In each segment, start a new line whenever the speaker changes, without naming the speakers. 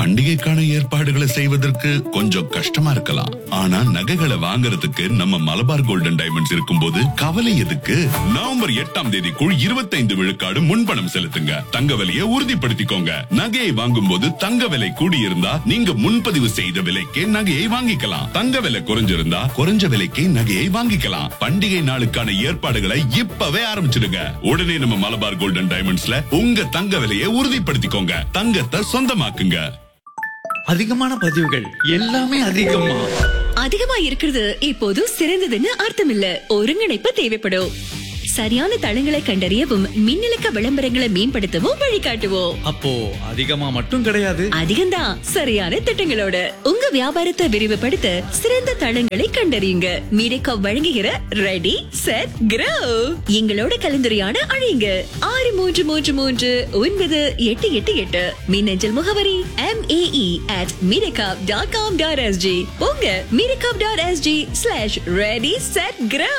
பண்டிகைக்கான ஏற்பாடுகளை செய்வதற்கு கொஞ்சம் கஷ்டமா இருக்கலாம் ஆனா நகைகளை வாங்குறதுக்கு நம்ம மலபார் கோல்டன் டைமண்ட்ஸ் இருக்கும்போது கவலை எதுக்கு நவம்பர் எட்டாம் தேதிக்குள் இருபத்தைந்து விழுக்காடு முன்பணம் செலுத்துங்க தங்க விலையை உறுதிப்படுத்திக்கோங்க நகையை வாங்கும் போது தங்க விலை கூடியிருந்தா நீங்க முன்பதிவு செய்த விலைக்கே நகையை வாங்கிக்கலாம் தங்க விலை குறைஞ்சிருந்தா குறைஞ்ச விலைக்கே நகையை வாங்கிக்கலாம் பண்டிகை நாளுக்கான ஏற்பாடுகளை இப்பவே ஆரம்பிச்சிடுங்க உடனே நம்ம மலபார் கோல்டன் டைமண்ட்ஸ்ல உங்க தங்க விலையை உறுதிப்படுத்திக்கோங்க தங்கத்தை சொந்தமாக்குங்க
அதிகமான பதிவுகள் எல்லாமே அதிகமா
அதிகமா இருக்கிறது இப்போது சிறந்ததுன்னு அர்த்தம் இல்ல ஒருங்கிணைப்பு தேவைப்படும் சரியான தளங்களை கண்டறியவும் மின்னலுக்க விளம்பரங்களை மேம்படுத்தவும் வழிகாட்டுவோம்
அப்போ அதிகமா மட்டும் கிடையாது
அதிகம்தான் சரியான திட்டங்களோட உங்க வியாபாரத்தை விரிவுபடுத்த சிறந்த தளங்களை கண்டறியுங்க மீடிகா வழங்குகிற ரெடி செட் கிரோ எங்களோட கலந்துரையாட அழையுங்க ஆறு மூன்று மூன்று மூன்று ஒன்பது எட்டு எட்டு எட்டு மின்னஞ்சல் முகவரி M AE at Mediacorp dot com dot SG உங்க Mediacorp dot SG slash ready set grow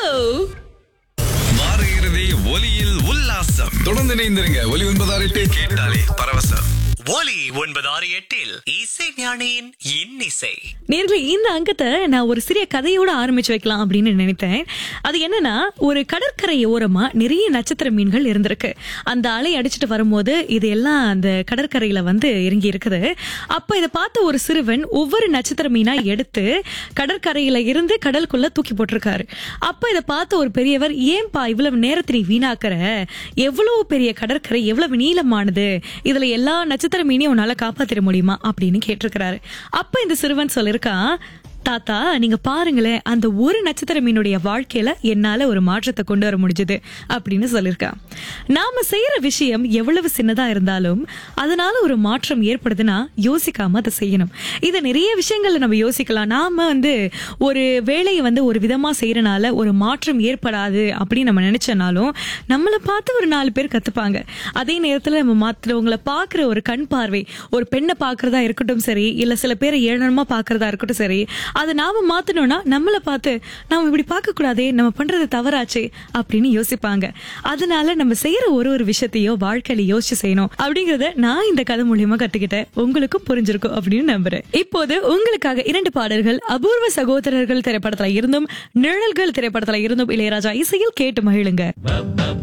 வார இறுதி ஒலியில் உல்லாசம் தொடர்ந்து இணைந்திருங்க ஒலி ஒன்பதாறு எட்டு கேட்டாலே பரவசம்
ஒலி ஒன்பது ஆறு எட்டில் இசை ஞானியின் இன்னிசை
நேர்களை இந்த அங்கத்தை நான் ஒரு சிறிய கதையோட ஆரம்பிச்சு வைக்கலாம் அப்படின்னு நினைத்தேன் அது என்னன்னா ஒரு கடற்கரை ஓரமா நிறைய நட்சத்திர மீன்கள் இருந்திருக்கு அந்த அலை அடிச்சிட்டு வரும்போது இது எல்லாம் அந்த கடற்கரையில வந்து இறங்கி இருக்குது அப்ப இதை பார்த்த ஒரு சிறுவன் ஒவ்வொரு நட்சத்திர மீனா எடுத்து கடற்கரையில இருந்து கடலுக்குள்ள தூக்கி போட்டிருக்காரு அப்ப இதை பார்த்த ஒரு பெரியவர் ஏன்பா இவ்வளவு நேரத்தை நீ வீணாக்குற எவ்வளவு பெரிய கடற்கரை எவ்வளவு நீளமானது இதுல எல்லா நட்சத்திர மீனையும் உன்னால காப்பாத்திட முடியுமா அப்படின்னு கேட்டிருக்கிறாரு அப்ப இந்த சிறுவன் சொல்லிருக்கான் தாத்தா நீங்க பாருங்களேன் அந்த ஒரு நட்சத்திர மீனுடைய வாழ்க்கையில என்னால ஒரு மாற்றத்தை கொண்டு வர முடிஞ்சது அப்படின்னு சொல்லியிருக்கான் நாம செய்யற விஷயம் எவ்வளவு சின்னதா இருந்தாலும் அதனால ஒரு மாற்றம் ஏற்படுதுன்னா யோசிக்காம அதை செய்யணும் இதை நிறைய விஷயங்கள்ல நம்ம யோசிக்கலாம் நாம வந்து ஒரு வேலையை வந்து ஒரு விதமா செய்யறனால ஒரு மாற்றம் ஏற்படாது அப்படின்னு நம்ம நினைச்சனாலும் நம்மளை பார்த்து ஒரு நாலு பேர் கத்துப்பாங்க அதே நேரத்துல நம்ம மற்றவங்களை பார்க்குற ஒரு கண் பார்வை ஒரு பெண்ணை பார்க்கறதா இருக்கட்டும் சரி இல்ல சில பேரை ஏழனமா பார்க்கறதா இருக்கட்டும் சரி அதை நாம மாத்தணும்னா நம்மளை பார்த்து நாம இப்படி பார்க்க கூடாதே நம்ம பண்றது தவறாச்சே அப்படின்னு யோசிப்பாங்க அதனால நம்ம செய்யற ஒரு ஒரு விஷயத்தையும் வாழ்க்கையில யோசிச்சு செய்யணும் அப்படிங்கறத நான் இந்த கதை மூலியமா கத்துக்கிட்டேன் உங்களுக்கும் புரிஞ்சிருக்கும் அப்படின்னு நம்புறேன் இப்போது உங்களுக்காக இரண்டு பாடல்கள் அபூர்வ சகோதரர்கள் திரைப்படத்துல இருந்தும் நிழல்கள் திரைப்படத்துல இருந்தும் இளையராஜா இசையில் கேட்டு மகிழுங்க